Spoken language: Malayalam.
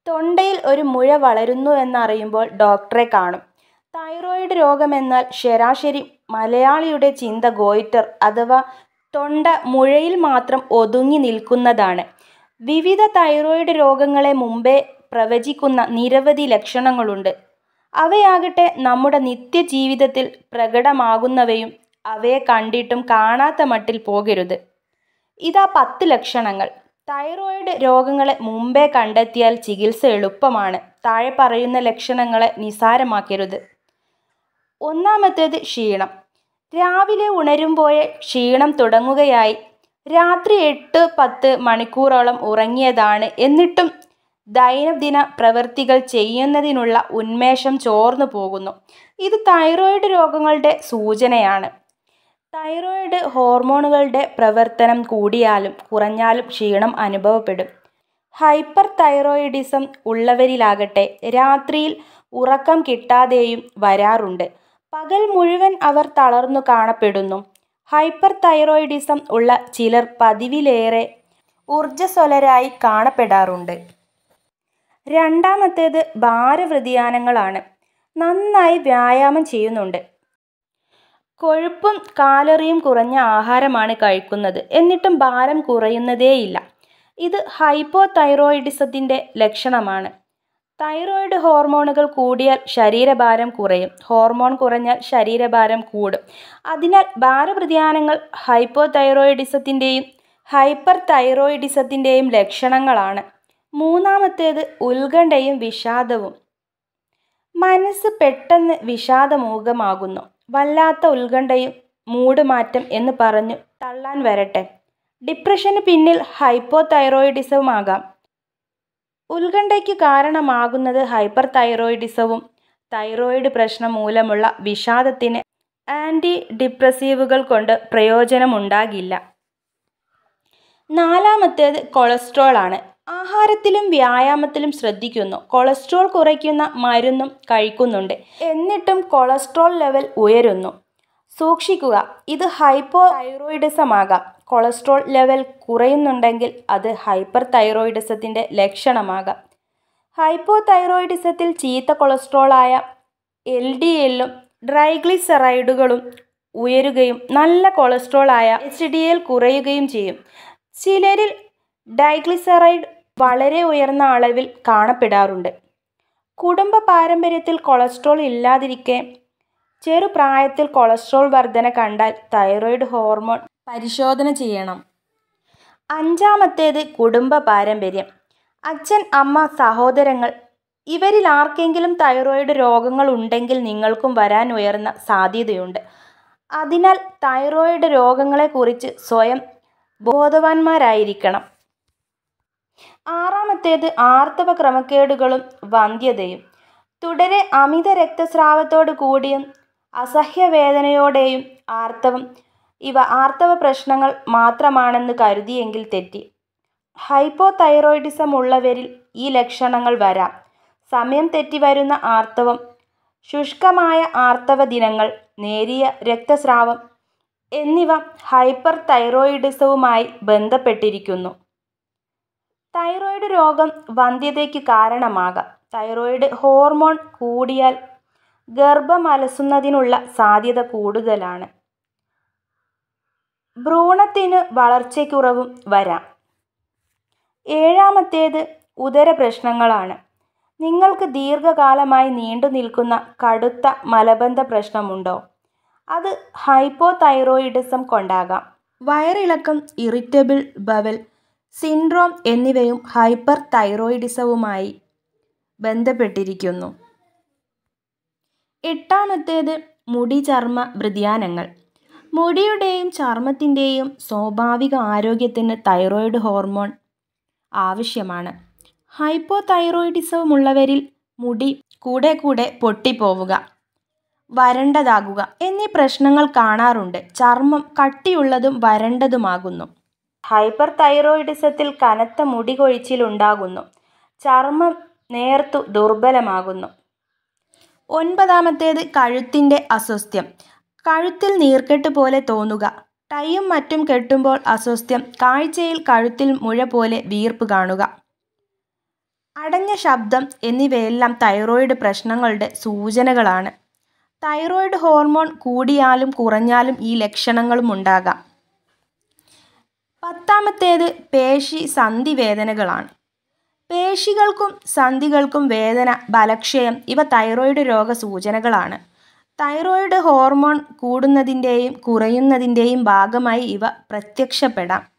തൊണ്ടയിൽ ഒരു മുഴ വളരുന്നു എന്നറിയുമ്പോൾ ഡോക്ടറെ കാണും തൈറോയിഡ് രോഗമെന്നാൽ ശരാശരി മലയാളിയുടെ ചിന്ത ഗോയിറ്റർ അഥവാ തൊണ്ട മുഴയിൽ മാത്രം ഒതുങ്ങി നിൽക്കുന്നതാണ് വിവിധ തൈറോയിഡ് രോഗങ്ങളെ മുമ്പേ പ്രവചിക്കുന്ന നിരവധി ലക്ഷണങ്ങളുണ്ട് അവയാകട്ടെ നമ്മുടെ നിത്യജീവിതത്തിൽ പ്രകടമാകുന്നവയും അവയെ കണ്ടിട്ടും കാണാത്ത മട്ടിൽ പോകരുത് ഇതാ പത്ത് ലക്ഷണങ്ങൾ തൈറോയിഡ് രോഗങ്ങളെ മുമ്പേ കണ്ടെത്തിയാൽ ചികിത്സ എളുപ്പമാണ് താഴെ പറയുന്ന ലക്ഷണങ്ങളെ നിസാരമാക്കരുത് ഒന്നാമത്തേത് ക്ഷീണം രാവിലെ ഉണരുമ്പോഴേ ക്ഷീണം തുടങ്ങുകയായി രാത്രി എട്ട് പത്ത് മണിക്കൂറോളം ഉറങ്ങിയതാണ് എന്നിട്ടും ദൈനംദിന പ്രവൃത്തികൾ ചെയ്യുന്നതിനുള്ള ഉന്മേഷം ചോർന്നു പോകുന്നു ഇത് തൈറോയിഡ് രോഗങ്ങളുടെ സൂചനയാണ് തൈറോയിഡ് ഹോർമോണുകളുടെ പ്രവർത്തനം കൂടിയാലും കുറഞ്ഞാലും ക്ഷീണം അനുഭവപ്പെടും ഹൈപ്പർ തൈറോയിഡിസം ഉള്ളവരിലാകട്ടെ രാത്രിയിൽ ഉറക്കം കിട്ടാതെയും വരാറുണ്ട് പകൽ മുഴുവൻ അവർ തളർന്നു കാണപ്പെടുന്നു ഹൈപ്പർ തൈറോയിഡിസം ഉള്ള ചിലർ പതിവിലേറെ ഊർജ്ജസ്വലരായി കാണപ്പെടാറുണ്ട് രണ്ടാമത്തേത് ഭാരവ്യതിയാനങ്ങളാണ് നന്നായി വ്യായാമം ചെയ്യുന്നുണ്ട് കൊഴുപ്പും കാലറിയും കുറഞ്ഞ ആഹാരമാണ് കഴിക്കുന്നത് എന്നിട്ടും ഭാരം കുറയുന്നതേയില്ല ഇത് ഹൈപ്പോ തൈറോയിഡിസത്തിൻ്റെ ലക്ഷണമാണ് തൈറോയിഡ് ഹോർമോണുകൾ കൂടിയാൽ ശരീരഭാരം കുറയും ഹോർമോൺ കുറഞ്ഞാൽ ശരീരഭാരം കൂടും അതിനാൽ ഭാരവ്യതിയാനങ്ങൾ ഹൈപ്പോ തൈറോയിഡിസത്തിൻ്റെയും ഹൈപ്പർ തൈറോയിഡിസത്തിൻ്റെയും ലക്ഷണങ്ങളാണ് മൂന്നാമത്തേത് ഉത്കണ്ഠയും വിഷാദവും മനസ്സ് പെട്ടെന്ന് വിഷാദമൂകമാകുന്നു വല്ലാത്ത ഉത്കണ്ഠയും മൂഡ് മാറ്റം എന്ന് പറഞ്ഞു തള്ളാൻ വരട്ടെ ഡിപ്രഷന് പിന്നിൽ ഹൈപ്പോ തൈറോയിഡിസവുമാകാം ഉത്കണ്ഠയ്ക്ക് കാരണമാകുന്നത് ഹൈപ്പർ തൈറോയിഡിസവും തൈറോയിഡ് പ്രശ്നം മൂലമുള്ള വിഷാദത്തിന് ആൻറ്റി ഡിപ്രസീവുകൾ കൊണ്ട് പ്രയോജനമുണ്ടാകില്ല നാലാമത്തേത് കൊളസ്ട്രോൾ ആണ് ആഹാരത്തിലും വ്യായാമത്തിലും ശ്രദ്ധിക്കുന്നു കൊളസ്ട്രോൾ കുറയ്ക്കുന്ന മരുന്നും കഴിക്കുന്നുണ്ട് എന്നിട്ടും കൊളസ്ട്രോൾ ലെവൽ ഉയരുന്നു സൂക്ഷിക്കുക ഇത് ഹൈപ്പോ തൈറോയിഡിസം ആകാം കൊളസ്ട്രോൾ ലെവൽ കുറയുന്നുണ്ടെങ്കിൽ അത് ഹൈപ്പർ തൈറോയിഡിസത്തിൻ്റെ ലക്ഷണമാകാം ഹൈപ്പോ തൈറോയിഡിസത്തിൽ ചീത്ത കൊളസ്ട്രോളായ എൽ ഡി എല്ലും ഡ്രൈഗ്ലിസറൈഡുകളും ഉയരുകയും നല്ല കൊളസ്ട്രോളായ എച്ച് ഡി എൽ കുറയുകയും ചെയ്യും ചിലരിൽ ഡൈഗ്ലിസറൈഡ് വളരെ ഉയർന്ന അളവിൽ കാണപ്പെടാറുണ്ട് കുടുംബ പാരമ്പര്യത്തിൽ കൊളസ്ട്രോൾ ഇല്ലാതിരിക്കെ ചെറുപ്രായത്തിൽ കൊളസ്ട്രോൾ വർധന കണ്ടാൽ തൈറോയിഡ് ഹോർമോൺ പരിശോധന ചെയ്യണം അഞ്ചാമത്തേത് കുടുംബ പാരമ്പര്യം അച്ഛൻ അമ്മ സഹോദരങ്ങൾ ഇവരിൽ ആർക്കെങ്കിലും തൈറോയിഡ് രോഗങ്ങൾ ഉണ്ടെങ്കിൽ നിങ്ങൾക്കും വരാൻ ഉയർന്ന സാധ്യതയുണ്ട് അതിനാൽ തൈറോയിഡ് രോഗങ്ങളെക്കുറിച്ച് സ്വയം ബോധവാന്മാരായിരിക്കണം ആറാമത്തേത് ആർത്തവ ക്രമക്കേടുകളും വന്ധ്യതയും തുടരെ അമിത രക്തസ്രാവത്തോടു കൂടിയും അസഹ്യവേദനയോടെയും ആർത്തവം ഇവ ആർത്തവ പ്രശ്നങ്ങൾ മാത്രമാണെന്ന് കരുതിയെങ്കിൽ തെറ്റി ഹൈപ്പോ തൈറോയിഡിസം ഉള്ളവരിൽ ഈ ലക്ഷണങ്ങൾ വരാം സമയം തെറ്റി വരുന്ന ആർത്തവം ശുഷ്കമായ ആർത്തവ ദിനങ്ങൾ നേരിയ രക്തസ്രാവം എന്നിവ ഹൈപ്പർ തൈറോയിഡിസവുമായി ബന്ധപ്പെട്ടിരിക്കുന്നു തൈറോയിഡ് രോഗം വന്ധ്യതയ്ക്ക് കാരണമാകാം തൈറോയിഡ് ഹോർമോൺ കൂടിയാൽ ഗർഭം അലസുന്നതിനുള്ള സാധ്യത കൂടുതലാണ് ഭ്രൂണത്തിന് വളർച്ചയ്ക്കുറവും വരാം ഏഴാമത്തേത് ഉദര പ്രശ്നങ്ങളാണ് നിങ്ങൾക്ക് ദീർഘകാലമായി നീണ്ടു നിൽക്കുന്ന കടുത്ത മലബന്ധ പ്രശ്നമുണ്ടോ അത് ഹൈപ്പോ തൈറോയിഡിസം കൊണ്ടാകാം വയറിളക്കം ഇറിറ്റബിൾ ബവൽ സിൻഡ്രോം എന്നിവയും ഹൈപ്പർ തൈറോയിഡിസവുമായി ബന്ധപ്പെട്ടിരിക്കുന്നു എട്ടാമത്തേത് മുടി ചർമ്മ വ്യതിയാനങ്ങൾ മുടിയുടെയും ചർമ്മത്തിൻ്റെയും സ്വാഭാവിക ആരോഗ്യത്തിന് തൈറോയിഡ് ഹോർമോൺ ആവശ്യമാണ് ഹൈപ്പോ തൈറോയിഡിസമുള്ളവരിൽ മുടി കൂടെ കൂടെ പൊട്ടിപ്പോവുക വരണ്ടതാകുക എന്നീ പ്രശ്നങ്ങൾ കാണാറുണ്ട് ചർമ്മം കട്ടിയുള്ളതും വരണ്ടതുമാകുന്നു ഹൈപ്പർ തൈറോയിഡിസത്തിൽ കനത്ത മുടി കൊഴിച്ചിലുണ്ടാകുന്നു ചർമ്മം നേർത്തു ദുർബലമാകുന്നു ഒൻപതാമത്തേത് കഴുത്തിൻ്റെ അസ്വസ്ഥ്യം കഴുത്തിൽ നീർക്കെട്ട് പോലെ തോന്നുക ടൈയും മറ്റും കെട്ടുമ്പോൾ അസ്വസ്ഥ്യം കാഴ്ചയിൽ കഴുത്തിൽ മുഴ പോലെ വീർപ്പ് കാണുക അടഞ്ഞ ശബ്ദം എന്നിവയെല്ലാം തൈറോയ്ഡ് പ്രശ്നങ്ങളുടെ സൂചനകളാണ് തൈറോയ്ഡ് ഹോർമോൺ കൂടിയാലും കുറഞ്ഞാലും ഈ ലക്ഷണങ്ങളും ഉണ്ടാകാം പത്താമത്തേത് പേശി സന്ധി വേദനകളാണ് പേശികൾക്കും സന്ധികൾക്കും വേദന ബലക്ഷയം ഇവ തൈറോയ്ഡ് രോഗ സൂചനകളാണ് തൈറോയ്ഡ് ഹോർമോൺ കൂടുന്നതിൻ്റെയും കുറയുന്നതിൻ്റെയും ഭാഗമായി ഇവ പ്രത്യക്ഷപ്പെടാം